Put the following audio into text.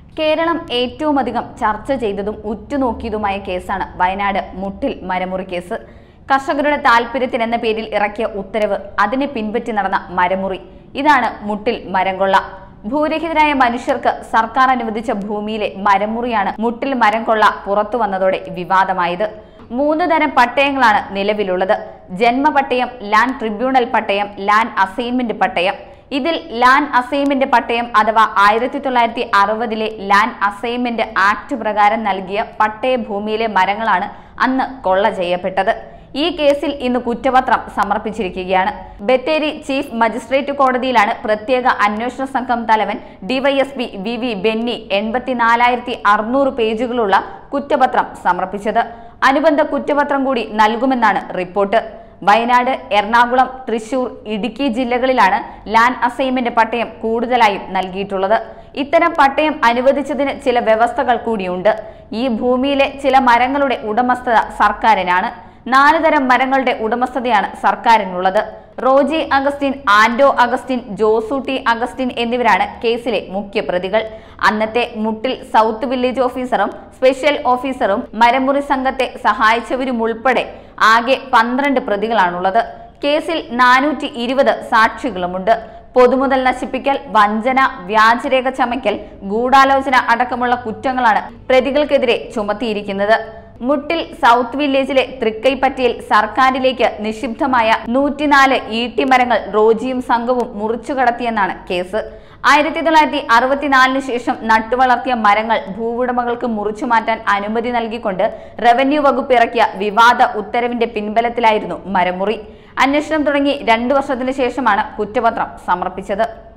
കേരളം ഏറ്റവും അധികം ചർച്ച ചെയ്തതും ഉറ്റുനോക്കിയതുമായ കേസാണ് വയനാട് മുട്ടിൽ മരമുറി കേസ് കർഷകരുടെ താല്പര്യത്തിനെന്ന പേരിൽ ഇറക്കിയ ഉത്തരവ് അതിനെ പിൻപറ്റി നടന്ന മരമുറി ഇതാണ് മുട്ടിൽ മരംകൊള്ള ഭൂരഹിതരായ മനുഷ്യർക്ക് സർക്കാർ അനുവദിച്ച ഭൂമിയിലെ മരമുറിയാണ് മുട്ടിൽ മരം കൊള്ള പുറത്തു വന്നതോടെ വിവാദമായത് മൂന്ന് തരം പട്ടയങ്ങളാണ് നിലവിലുള്ളത് ജന്മപട്ടയം ലാൻഡ് ട്രിബ്യൂണൽ പട്ടയം ലാൻഡ് അസൈൻമെന്റ് പട്ടയം ഇതിൽ ലാൻഡ് അസൈൻമെന്റ് പട്ടയം അഥവാ ആയിരത്തി തൊള്ളായിരത്തി അറുപതിലെ ലാൻഡ് അസൈൻമെന്റ് ആക്ട് പ്രകാരം നൽകിയ പട്ടയ ഭൂമിയിലെ മരങ്ങളാണ് അന്ന് കൊള്ള ചെയ്യപ്പെട്ടത് ഈ കേസിൽ ഇന്ന് കുറ്റപത്രം സമർപ്പിച്ചിരിക്കുകയാണ് ബത്തേരി ചീഫ് മജിസ്ട്രേറ്റ് കോടതിയിലാണ് പ്രത്യേക അന്വേഷണ സംഘം തലവൻ ഡിവൈഎസ്പി വി വി ബെന്നി എൺപത്തിനാലായിരത്തി അറുന്നൂറ് പേജുകളുള്ള കുറ്റപത്രം സമർപ്പിച്ചത് അനുബന്ധ കുറ്റപത്രം കൂടി നൽകുമെന്നാണ് റിപ്പോർട്ട് വയനാട് എറണാകുളം തൃശൂർ ഇടുക്കി ജില്ലകളിലാണ് ലാൻഡ് അസൈൻമെന്റ് പട്ടയം കൂടുതലായും നൽകിയിട്ടുള്ളത് ഇത്തരം പട്ടയം അനുവദിച്ചതിന് ചില വ്യവസ്ഥകൾ കൂടിയുണ്ട് ഈ ഭൂമിയിലെ ചില മരങ്ങളുടെ ഉടമസ്ഥത സർക്കാരിനാണ് നാല് തരം മരങ്ങളുടെ ഉടമസ്ഥതയാണ് സർക്കാരിനുള്ളത് റോജി അഗസ്റ്റിൻ ആൻഡോ അഗസ്റ്റിൻ ജോസൂട്ടി അഗസ്റ്റിൻ എന്നിവരാണ് കേസിലെ മുഖ്യപ്രതികൾ അന്നത്തെ മുട്ടിൽ സൗത്ത് വില്ലേജ് ഓഫീസറും സ്പെഷ്യൽ ഓഫീസറും മരമുറി സംഘത്തെ സഹായിച്ചവരുമുൾപ്പെടെ ആകെ പന്ത്രണ്ട് പ്രതികളാണുള്ളത് കേസിൽ നാനൂറ്റി ഇരുപത് സാക്ഷികളുമുണ്ട് പൊതുമുതൽ നശിപ്പിക്കൽ വഞ്ചന വ്യാജരേഖ ചമയ്ക്കൽ ഗൂഢാലോചന അടക്കമുള്ള കുറ്റങ്ങളാണ് പ്രതികൾക്കെതിരെ ചുമത്തിയിരിക്കുന്നത് മുട്ടിൽ സൗത്ത് വില്ലേജിലെ തൃക്കൈപ്പറ്റയിൽ സർക്കാരിലേക്ക് നിഷിബ്ധമായ നൂറ്റിനാല് ഈട്ടിമരങ്ങൾ റോജിയും സംഘവും മുറിച്ചു കടത്തിയെന്നാണ് കേസ് ആയിരത്തി തൊള്ളായിരത്തി അറുപത്തിനാലിന് ശേഷം നട്ടുവളർത്തിയ മരങ്ങൾ ഭൂവുടമകൾക്ക് മുറിച്ചു മാറ്റാൻ അനുമതി നൽകിക്കൊണ്ട് റവന്യൂ വകുപ്പ് ഇറക്കിയ വിവാദ ഉത്തരവിന്റെ പിൻബലത്തിലായിരുന്നു മരമുറി അന്വേഷണം തുടങ്ങി രണ്ടു വർഷത്തിനു ശേഷമാണ് കുറ്റപത്രം സമർപ്പിച്ചത്